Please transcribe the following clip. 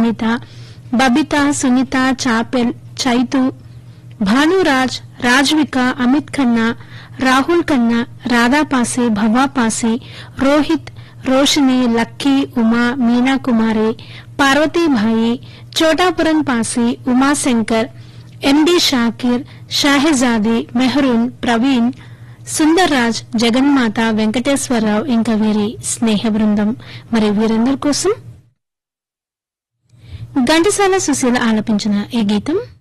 కవిత బబిత సునీత చాపెల్ చైతు భానురాజ్ రాజ్విక అమిత్ ఖన్నా రాహుల్ ఖన్నా రాధా పాసే భవా పాసే రోహిత్ రోషిని లక్కీ ఉమా మీనా కుమారి పార్వతీభాయి చోటాపురం పాసి ఉమాశంకర్ ఎండి షాకిర్ షాహెజాది మెహరూన్ ప్రవీణ్ సుందర్ రాజ్ జగన్మాత వెంకటేశ్వరరావు ఇంకా వీరి స్నేహ బృందం మరి వీరందరి కోసం ఘంటసాల సుశీల ఆలపించిన ఈ గీతం